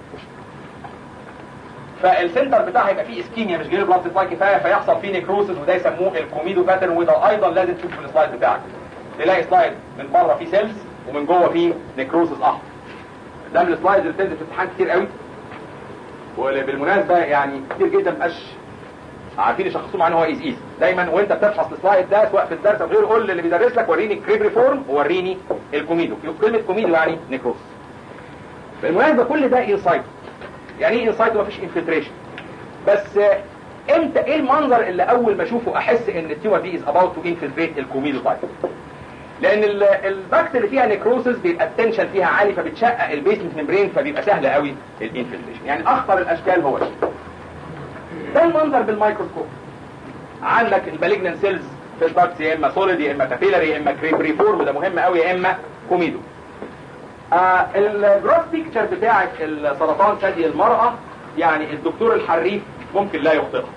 فالسنتر بتاعها يبقى فيه اسكيميا مش جاي بلاد سبلاي كفايه فيحصل فيه نيكروسس وده يسموه الكوميدو باترن وده ايضا لازم تشوف في السلايد بتاعك تلاقي سلايد من بره فيه سيلز ومن جوه فيه نيكروسس احمر ده من السلايدز اللي بتنزل في امتحان كتير قوي وبالمناسبه يعني كتير جدا مبقاش عارفين يشخصوه مع ان هو ايز ايز دايما وانت بتفحص السلايد ده سواء في الدرس او غيره قول للي بيدرس لك وريني كريب ريفورم ووريني الكوميدو كلمه كوميدو يعني نيكروسس بالمناسبه كل ده انسايت يعني ايه انسايت ومفيش انفلتريشن بس امتى ايه المنظر اللي اول ما اشوفه احس ان التيومر دي از اباوت تو انفلتريت الكوميدو تايب لان الباكت اللي فيها نيكروسس بيبقى التنشن فيها عالي فبتشقق البيسمنت ممبرين فبيبقى سهل قوي الانفلتريشن يعني اخطر الاشكال هو ده ده المنظر بالميكروسكوب عندك المالجنان سيلز في الباكت يا اما سوليد يا اما كابيلاري يا اما كريب ريفورم وده مهم قوي يا اما كوميدو آه الجروس بيكتشر بتاعت السرطان ثدي المرأة يعني الدكتور الحريف ممكن لا يخطئها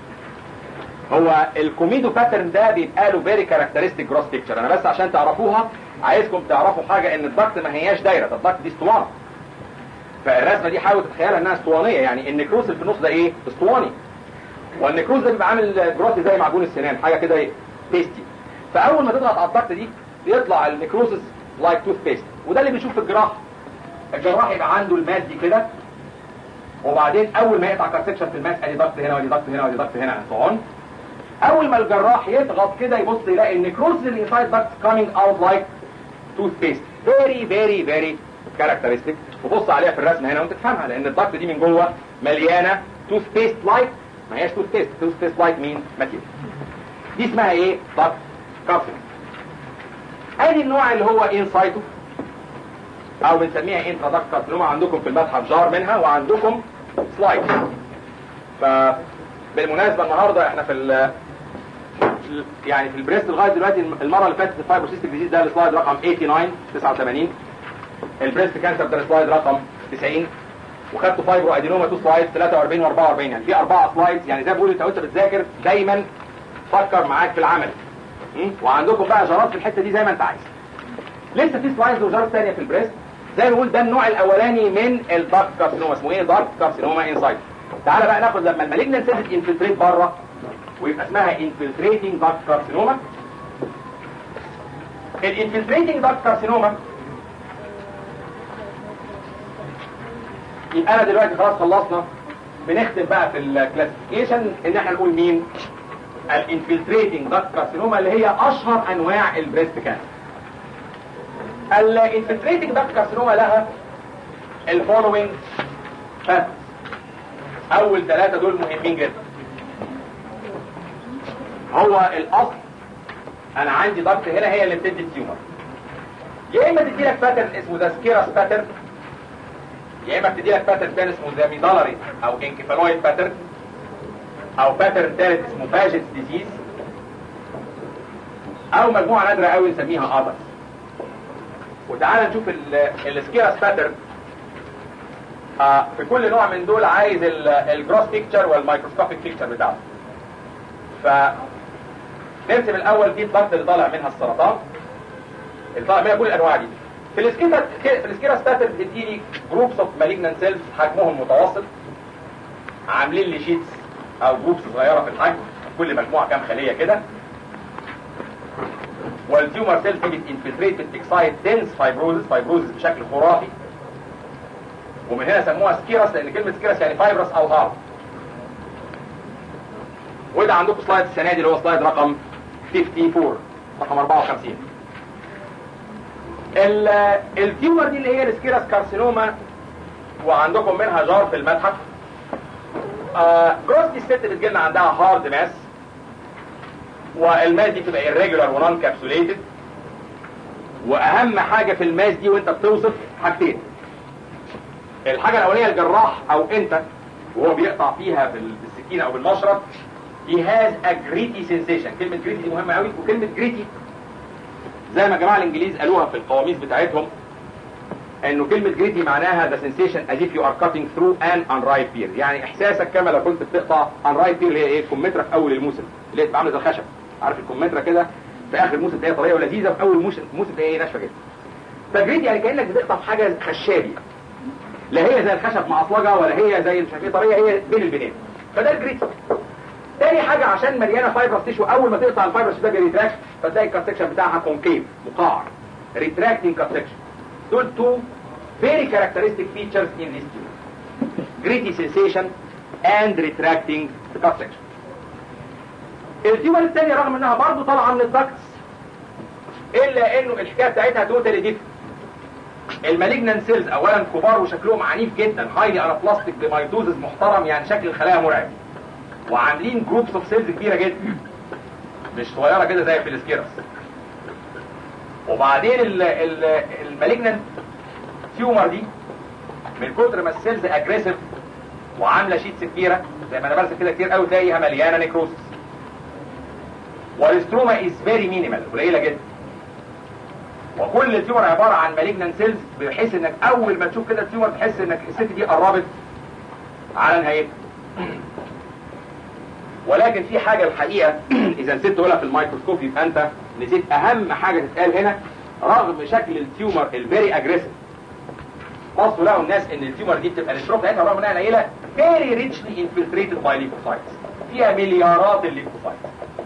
هو الكوميدو باترن ده بيبقى له فيري كاركترستيك جروس بيكتشر انا بس عشان تعرفوها عايزكم تعرفوا حاجه ان الضغط ما هياش دايره ده الضغط دي اسطوانه فالرسمه دي حاول تتخيلها انها اسطوانيه يعني النكروس اللي في النص ده ايه اسطواني والنكروس ده بيبقى عامل جروس زي معجون السنان حاجه كده ايه بيستي فاول ما تضغط على الضغط دي يطلع النكروسس لايك توث بيست وده اللي بنشوف في الجراح الجراح يبقى عنده الماس دي كده وبعدين اول ما يقطع كارسكشن في الماس ادي ضغط هنا وادي ضغط هنا وادي ضغط هنا اند اول ما الجراح يضغط كده يبص يلاقي النكروسس اللي انسايد ضغط كامينج اوت لايك توث بيست فيري فيري فيري كاركترستيك وبص عليها في الرسمه هنا وانت تفهمها لان الضغط دي من جوه مليانه توث بيست لايك ما هياش توث بيست توث بيست لايك مين ماتيريال دي اسمها ايه ضغط كارسينوم ادي النوع اللي هو انسايتو او بنسميها انترادكت كارسينوما عندكم في المتحف جار منها وعندكم سلايد ف بالمناسبه النهارده احنا في ال يعني في البريست لغايه دلوقتي المره اللي فاتت الفايبروسيستيك ديزيز ده السلايد رقم 89 89 البريست كانسر ده السلايد رقم 90 وخدتوا فايبرو ادينوما تو سلايدز 43 و44 يعني في اربعه سلايدز يعني زي ما بقول انت وانت بتذاكر دايما فكر معاك في العمل وعندكم بقى جارات في الحته دي زي ما انت عايز لسه في سلايدز وجارات ثانيه في البريست زي ما بقول ده النوع الاولاني من الدارك كارسينوما اسمه ايه دارك كارسينوما انسايد تعالى بقى ناخد لما المالجنان سيلز انفلتريت بره ويبقى اسمها انفلتريتنج دارك كارسينوما الانفلتريتنج دارك كارسينوما يبقى انا دلوقتي خلاص خلصنا بنختم بقى في الكلاسيفيكيشن ان احنا نقول مين الانفلتريتنج دارك كارسينوما اللي هي اشهر انواع البريست كانسر الانفلتريتنج دارك كارسينوما لها الفولوينج فات اول ثلاثة دول مهمين جدا هو الاصل انا عندي ضغط هنا هي اللي بتدي التيومر يا اما تدي لك باترن اسمه ذا سكيراس باترن يا اما بتدي لك باترن ثاني اسمه ذا ميدالري او انكفالويد باترن او باترن ثالث اسمه باجت ديزيز او مجموعه نادره قوي نسميها ابس وتعالى نشوف السكيراس باترن آه في كل نوع من دول عايز الجروس بيكتشر والمايكروسكوبيك بيكتشر بتاعته ف نرسم الاول دي الضغط اللي طالع منها السرطان اللي طالع منها كل الانواع دي في السكيرا في السكيرا ستاتر بتديني جروبس اوف مالجنان سيلز حجمهم متوسط عاملين لي شيتس او جروبس صغيره في الحجم كل مجموعه كام خليه كده والتيومر سيلز تيجي انفلتريت بتكسايد دنس فايبروزس فايبروزس بشكل خرافي ومن هنا سموها سكيرس لان كلمه سكيرس يعني فايبرس او هارد وده عندكم سلايد السنه دي اللي هو سلايد رقم 54 رقم 54 ال- التيومر دي اللي هي السكيرس كارسينوما وعندكم منها جار في المتحف آه جروس دي الست بتجيلنا عندها هارد ماس والماس دي بتبقى irregular ونون كابسوليتد واهم حاجه في الماس دي وانت بتوصف حاجتين الحاجه الاولانيه الجراح او انت وهو بيقطع فيها بال- بالسكينه او بالمشرط he has a gritty sensation كلمه gritty دي مهمه قوي وكلمه gritty زي ما الجماعه الانجليز قالوها في القواميس بتاعتهم انه كلمه جريتي معناها the sensation as if you are cutting through an unripe pear يعني احساسك كما لو كنت بتقطع unripe pear اللي هي ايه الكمثرى في اول الموسم اللي هي بتبقى عامله زي الخشب عارف الكمثرى كده في اخر الموسم تلاقيها طريه ولذيذه في اول موسم موسم تلاقيها ايه ناشفه جدا فجريتي يعني كانك بتقطع في حاجه خشابي لا هي زي الخشب معصلجه ولا هي زي مش عارف ايه طريه هي بين البنين فده الجريتي تاني حاجة عشان مليانة فايبرس تيشو أول ما تقطع الفايبرس ده بيريتراكت فتلاقي الكات سكشن بتاعها كونكيف مقعر ريتراكتنج كات سكشن دول تو very characteristic features in this tube gritty sensation and retracting the cut section التيومر الثانية رغم انها برضو طالعة من الدكتس الا انه الحكاية بتاعتها توتالي ديف المالجنان سيلز اولا كبار وشكلهم عنيف جدا هايلي انابلاستيك بمايتوزز محترم يعني شكل الخلايا مرعب وعاملين جروبس اوف سيلز كبيره جدا مش صغيره كده زي في السكيرس وبعدين المالجنان تيومر دي من كتر ما السيلز اجريسيف وعامله شيتس كبيره زي ما انا برسم كده كتير قوي تلاقيها مليانه نيكروسس والاستروما از فيري مينيمال قليله جدا وكل تيومر عباره عن مالجنان سيلز بحيث انك اول ما تشوف كده التيومر تحس انك الست دي قربت على نهايتها ولكن في حاجة الحقيقة إذا نسيت تقولها في الميكروسكوب يبقى أنت نسيت أهم حاجة تتقال هنا رغم شكل التيومر الفيري أجريسيف بصوا لقوا الناس إن التيومر دي بتبقى الستروك بتاعتها رغم إنها قليلة فيري ريتشلي انفلتريتد باي ليكوسايتس فيها مليارات الليكوسايتس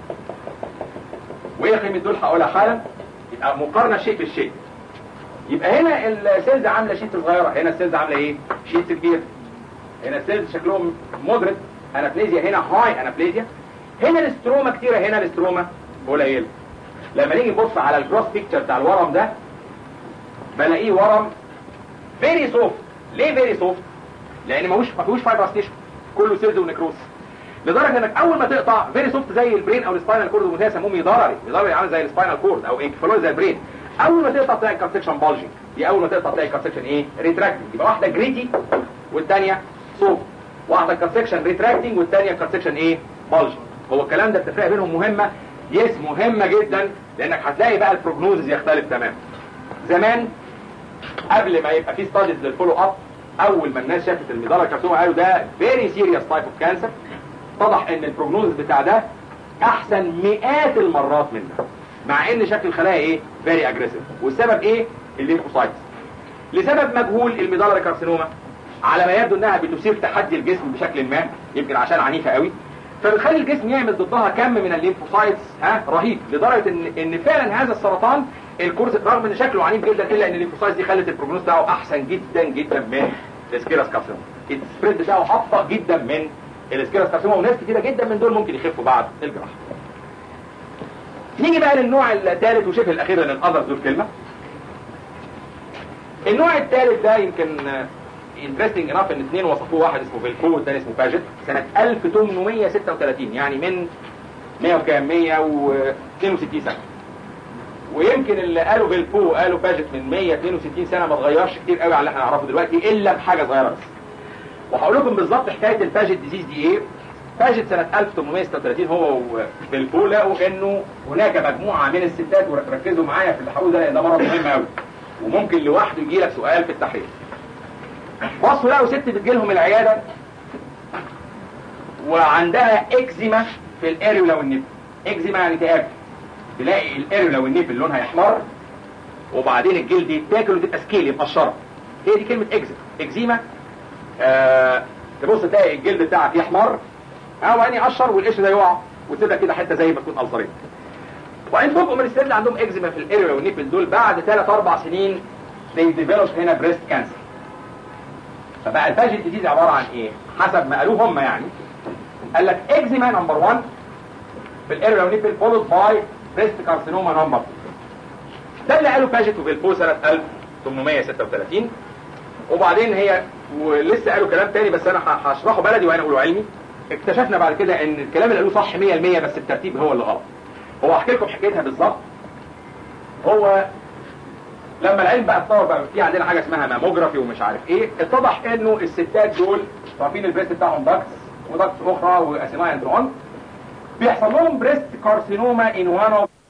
وإيه قيمة دول هقولها حالا يبقى مقارنة شيء بالشيء يبقى هنا السيلز عاملة شيت صغيرة هنا السيلز عاملة إيه؟ شيت كبير هنا السيلز شكلهم مودريت انابليزيا هنا هاي انابليزيا هنا الاستروما كتيرة هنا الاستروما قليلة لما نيجي نبص على الجروس بيكتشر بتاع الورم ده بلاقيه ورم فيري سوفت ليه فيري سوفت لان ما ما فيهوش فايبرس تيشو كله سيلز ونكروس لدرجه انك اول ما تقطع فيري سوفت زي البرين او السباينال كورد وده يسموه ميداري ميداري عامل زي السباينال كورد او انكفالويد زي البرين اول ما تقطع تلاقي الكارسكشن بالجنج دي اول ما تقطع تلاقي الكارسكشن ايه ريتراكتنج يبقى واحده جريتي والثانيه سوفت واحده كارسكشن ريتراكتنج والثانيه كارسكشن ايه بالجنج هو الكلام ده التفرقه بينهم مهمه يس مهمه جدا لانك هتلاقي بقى البروجنوزز يختلف تماما زمان قبل ما يبقى في ستاديز للفولو اب اول ما الناس شافت الميدالا كارسوما قالوا ده فيري سيريس تايب اوف كانسر اتضح ان البروجنوز بتاع ده احسن مئات المرات منه مع ان شكل الخلايا ايه فيري اجريسيف والسبب ايه الليمفوسايتس لسبب مجهول الميدالا كارسينوما على ما يبدو انها بتثير تحدي الجسم بشكل ما يمكن عشان عنيفه قوي فبتخلي الجسم يعمل ضدها كم من الليمفوسايتس ها رهيب لدرجه ان ان فعلا هذا السرطان الكورس رغم ان شكله عنيف جدا الا ان الليمفوسايتس دي خلت البروجنوز بتاعه احسن جدا جدا من السكيراس كارسينوما السبريد بتاعه ابطا جدا من السكيراس كارسينوما وناس كتيره جدا من دول ممكن يخفوا بعد الجراحه نيجي بقى للنوع الثالث وشبه الاخير لان الاذرز دول كلمه النوع الثالث ده يمكن انترستنج انف ان اثنين وصفوه واحد اسمه فيلكو والثاني اسمه باجت سنة 1836 يعني من 100 وكام 162 سنة ويمكن اللي قالوا فيلكو قالوا باجت من 162 سنة ما اتغيرش كتير قوي على اللي احنا نعرفه دلوقتي الا بحاجة صغيرة بس وهقول لكم بالظبط حكاية الباجت ديزيز دي ايه باجت سنة 1836 هو وفيلكو لقوا انه هناك مجموعة من الستات وركزوا معايا في اللي هقوله ده لان ده مرض مهم قوي وممكن لوحده يجي لك سؤال في التحرير بصوا لقوا ست بتجيلهم العيادة وعندها اكزيما في الاريولا والنيب اكزيما يعني تآكل تلاقي الاريولا والنيب لونها يحمر وبعدين الجلد يتاكل وتبقى سكيلي مقشره هي دي كلمه اكزيما اكزيما آه تبص تلاقي الجلد بتاعك يحمر او يعني يقشر والقشر ده يقع وتبقى كده حته زي ما تكون الصريت وبعدين فوق من الست اللي عندهم اكزيما في الاريا والنيبل دول بعد 3 4 سنين they develop هنا بريست كانسر فبقى الفاجن ديزيز عباره عن ايه حسب ما قالوه هم يعني قال لك اكزيما نمبر 1 في الاريا والنيبل فولود باي بريست كارسينوما نمبر 2 ده اللي قاله باجيت وفيلبو سنه 1836 وبعدين هي ولسه قالوا كلام تاني بس انا هشرحه بلدي وانا اقوله علمي اكتشفنا بعد كده ان الكلام اللي قالوه صح 100% بس الترتيب هو اللي غلط هو احكي لكم حكايتها بالظبط هو لما العلم بقى اتطور بقى في عندنا حاجه اسمها ماموجرافي ومش عارف ايه اتضح انه الستات دول عارفين البريست بتاعهم داكس وداكس اخرى واسيماين اون بيحصل لهم بريست كارسينوما ان وان اوف